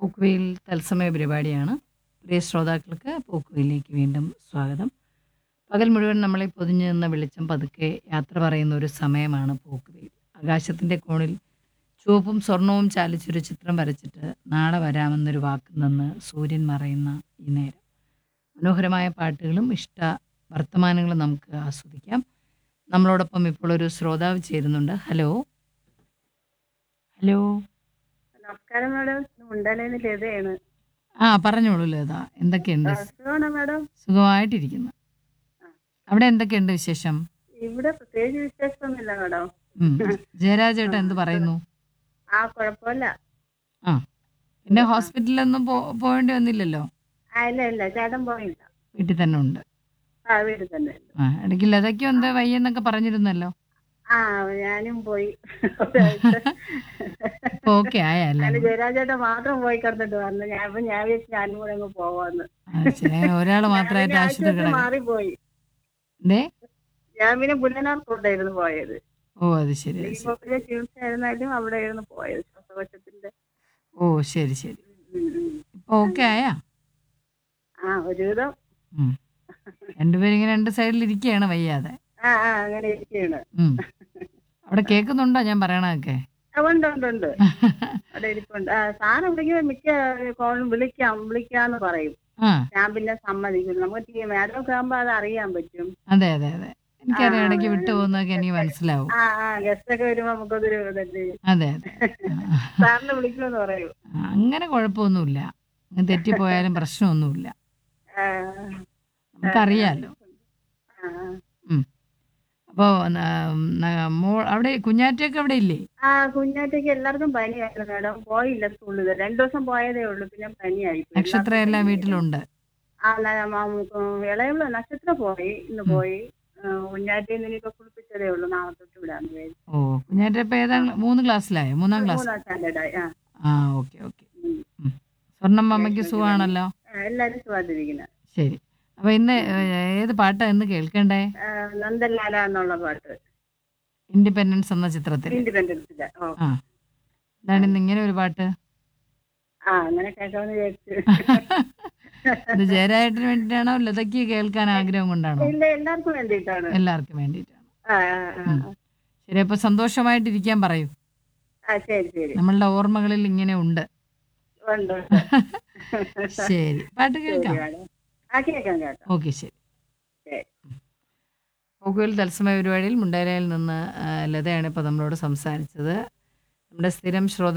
പോക്കുവെയിൽ തത്സമയ പരിപാടിയാണ് പ്രിയ ശ്രോതാക്കൾക്ക് പോക്കുവെയിലേക്ക് വീണ്ടും സ്വാഗതം പകൽ മുഴുവൻ നമ്മളെ പൊതിഞ്ഞു നിന്ന വെളിച്ചം പതുക്കെ യാത്ര പറയുന്ന ഒരു സമയമാണ് പോക്കുവെയിൽ ആകാശത്തിൻ്റെ കോണിൽ ചുവപ്പും സ്വർണവും ചാലിച്ചൊരു ചിത്രം വരച്ചിട്ട് നാളെ വരാമെന്നൊരു വാക്ക് നിന്ന് സൂര്യൻ മറയുന്ന ഈ നേരം മനോഹരമായ പാട്ടുകളും ഇഷ്ട വർത്തമാനങ്ങളും നമുക്ക് ആസ്വദിക്കാം നമ്മളോടൊപ്പം ഇപ്പോൾ ഒരു ശ്രോതാവ് ചേരുന്നുണ്ട് ഹലോ ഹലോ നമസ്കാരം മാഡം മുണ്ടലേന്ന് ലതയാണ് ആ പറഞ്ഞോളൂ ലത എന്തൊക്കെയുണ്ട് സുഖമാണോ മാഡം സുഖമായിട്ടിരിക്കുന്നു അവിടെ എന്തൊക്കെയുണ്ട് വിശേഷം ഇവിടെ പ്രത്യേകിച്ച് വിശേഷമൊന്നുമില്ല മാഡം ഉം. ജയരാജേട്ടൻ എന്ത് പറയുന്നു ആ കുഴപ്പമില്ല ആ പിന്നെ ഹോസ്പിറ്റലിലൊന്നും പോ പോകേണ്ടി വന്നില്ലല്ലോ ആ ഇല്ല ഇല്ല ചേട്ടൻ പോയില്ല വീട്ടിൽ തന്നെ ഉണ്ട് ആ വീട്ടിൽ തന്നെ ഉണ്ട്. ആ ഇടയ്ക്ക് ലതയ്ക്കും എന്താ വയ്യെന്നൊക്കെ പറഞ്ഞിരുന്നല്ലോ ആ ഞാനും പോയി ഒരാഴ്ച. ഇപ്പൊ ഓക്കെ ആയല്ലേ അതിന് ജയരാജേട്ടൻ മാത്രം പോയി കിടന്നിട്ട് വന്നു ഞാൻ അപ്പൊ ഞാൻ വിചാരിച്ചു ഞാനും കൂടെ അങ്ങ് പോവാന്ന് ഒരാൾ മാത്രമായിട്ട് ഞാൻ പിന്നെ ആശുപത്രി ആശുപത്രി കിടക്കും മാറിപ്പോയി എന്തേ ഞാൻ പിന്നെ പുല്ലനാർക്കോട്ടായിരുന്നു പോയത് ഓ അത് ശരി അത് ഈ ശരി ഹോസ്പിറ്റലിൽ ചികിത്സ ആയിരുന്നാലും അവിടെ ആയിരുന്നു പോയത് ശ്വാസകോശത്തിന്റെ ഓ ശരി ശരി ഉം, ഉം. ഇപ്പൊ ഓക്കെ ആയാ ആ ഒരുവിധം ഉം. രണ്ടുപേരും ഇങ്ങനെ രണ്ട് സൈഡിൽ ഇരിക്കുകയാണ് വയ്യാതെ ആ ആ അങ്ങനെ ഇരിക്കുകയാണ് ഉം. അവിടെ കേൾക്കുന്നുണ്ടോ ഞാൻ പറയണതൊക്കെ ആ, ഉണ്ട് ഉണ്ട് ഉണ്ട് അവിടെ ഇരിപ്പുണ്ട് ആ സാറ് വിളിക്കുമ്പോ മിക്ക കോളും വിളിക്കാം വിളിക്കാന്ന് പറയും ആ ഞാൻ പിന്നെ സമ്മതിക്കുന്നു നമുക്ക് മാഡം ഒക്കെ ആകുമ്പോ അത് അറിയാൻ പറ്റും അതെ അതെ അതെ എനിക്കറിയാം ആ, ഇടയ്ക്ക് വിട്ടു പോകുന്നതൊക്കെ എനിക്ക് മനസ്സിലാവും ആ ആ ഗസ്റ്റ് ഒക്കെ വരുമ്പോ നമുക്കതൊരു ഇതല്ലേ അതെ അതെ ആ. സാറിനെ വിളിക്കുമെന്ന് പറയൂ ആ, അങ്ങനെ കുഴപ്പമൊന്നുമില്ല അങ്ങ് തെറ്റിപ്പോയാലും പ്രശ്നമൊന്നുമില്ല ആ, നമുക്കറിയാലോ ആ, ഉം. അപ്പോ മോൾ അവിടെ കുഞ്ഞാറ്റയൊക്കെ അവിടെ ഇല്ലേ ആ കുഞ്ഞാറ്റയ്ക്ക് എല്ലാവർക്കും പനിയായിരുന്നു മാഡം പോയില്ല സ്കൂളിൽ രണ്ടു ദിവസം പോയതേ ഉള്ളൂ പിന്നെ പനിയായി പോയി. നക്ഷത്ര എല്ലാം വീട്ടിലുണ്ട് ആ ഇളയുള്ള നക്ഷത്ര പോയി ഇന്ന് ഉം. പോയി കുഞ്ഞാറ്റയിൽ നിന്ന് ഇനിയിപ്പോ കുളിപ്പിച്ചതേ ഉള്ളൂ നാളെ തൊട്ട് വിടാന്ന് വിചാരിച്ചു ഓ കുഞ്ഞാറ്റ ഇപ്പൊ ഏതാ മൂന്ന് ക്ലാസ്സിലായോ മൂന്നാം ക്ലാസ് മൂന്നാം സ്റ്റാൻഡേർഡായി ആ ആ ഓക്കെ ഓക്കെ ഉം. സ്വർണ്ണം അമ്മയ്ക്ക് സുഖമാണല്ലോ ആ, എല്ലാരും സുഖമായിട്ടിരിക്കുന്നത് ശരി അപ്പൊ ഇന്ന് ഏ- ഏത് പാട്ടാ ഇന്ന് കേൾക്കണ്ടേ നന്ദലാല എന്നുള്ള പാട്ട് ഇൻഡിപെൻഡൻസ് എന്ന ചിത്രത്തിൽ ഇൻഡിപെൻഡൻസിന്റെ ഓ ആ എന്താണ് ഇന്ന് ഇങ്ങനെ ഒരു പാട്ട് ആ അങ്ങനെ കേൾക്കാമെന്ന് വിചാരിച്ചു ഇത് ജയരാജന് വേണ്ടിയിട്ടാണോ ലതയ്ക്ക് കേൾക്കാൻ ആഗ്രഹം കൊണ്ടാണോ ഇല്ല എല്ലാവർക്കും വേണ്ടിയിട്ടാണ് എല്ലാവർക്കും വേണ്ടിയിട്ടാണ് ആ ആ, ആ, ഉം. ശരി അപ്പൊ സന്തോഷമായിട്ടിരിക്കാൻ പറയൂ ആ ശരി ശരി നമ്മളുടെ ഓർമ്മകളിൽ ഇങ്ങനെ ഉണ്ട് ഉണ്ട് ഉണ്ട്. ശരി പാട്ട് ശരി കേൾക്കാം മാഡം ആ കേൾക്കാം കേൾക്കാം ഓക്കെ ശരി ശരി പോക്കുവൽ തത്സമയ പരിപാടിയിൽ മുണ്ടേരയിൽ നിന്ന് ആ, ലതയാണ് ഇപ്പോൾ നമ്മളോട് സംസാരിച്ചത് നമ്മുടെ സ്ഥിരം ശ്രോത